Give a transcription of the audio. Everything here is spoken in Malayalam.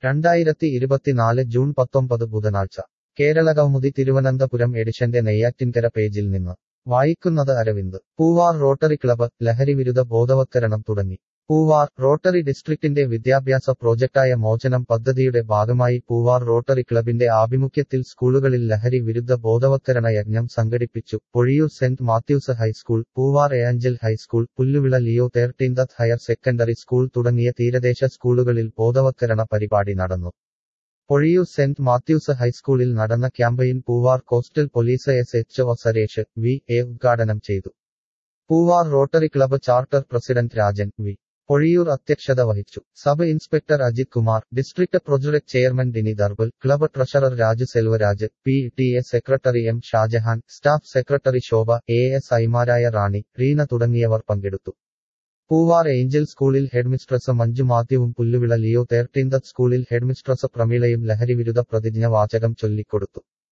രണ്ടായിരത്തി ഇരുപത്തിനാല് ജൂൺ പത്തൊമ്പത് ബുധനാഴ്ച കേരളകൗമുദി തിരുവനന്തപുരം എഡിഷന്റെ നെയ്യാറ്റിൻകര പേജിൽ നിന്ന് വായിക്കുന്നത് അരവിന്ദ് പൂവാർ റോട്ടറി ക്ലബ് ലഹരിവിരുദ്ധ ബോധവത്കരണം തുടങ്ങി പൂവാർ റോട്ടറി ഡിസ്ട്രിക്റ്റിന്റെ വിദ്യാഭ്യാസ പ്രോജക്റ്റായ മോചനം പദ്ധതിയുടെ ഭാഗമായി പൂവാർ റോട്ടറി ക്ലബിന്റെ ആഭിമുഖ്യത്തിൽ സ്കൂളുകളിൽ ലഹരി വിരുദ്ധ ബോധവത്കരണ യജ്ഞം സംഘടിപ്പിച്ചു Pozhiyoor saint Matthews high school Poovar angel high school Pulluvila Leo thirteenth higher secondary school തുടങ്ങിയ തീരദേശ സ്കൂളുകളിൽ ബോധവത്കരണ പരിപാടി നടന്നു പൊഴിയൂർ സെന്റ് മാത്യൂസ് ഹൈസ്കൂളിൽ നടന്ന campaign Poovar coastal police S H O Suresh V A ഉദ്ഘാടനം ചെയ്തു Poovar rotary club charter president Rajan V Pozhiyoor അധ്യക്ഷത വഹിച്ചു sub inspector Ajith Kumar district project chairman Dini Darbal club treasurer Raju Selvaraj P T A secretary M Shajahan staff secretary Shobha A S ഐമാരായ റാണി റീന തുടങ്ങിയവർ പങ്കെടുത്തു പൂവാർ ഏഞ്ചൽ സ്കൂളിൽ ഹെഡ്മിസ്ട്രസ് മഞ്ജു മാത്യുവും പുല്ലുവിള ലിയോ തേർട്ടീൻത് സ്കൂളിൽ ഹെഡ്മിസ്ട്രസ് പ്രമീളയും ലഹരിവിരുദ്ധ പ്രതിജ്ഞ വാചകം ചൊല്ലിക്കൊടുത്തു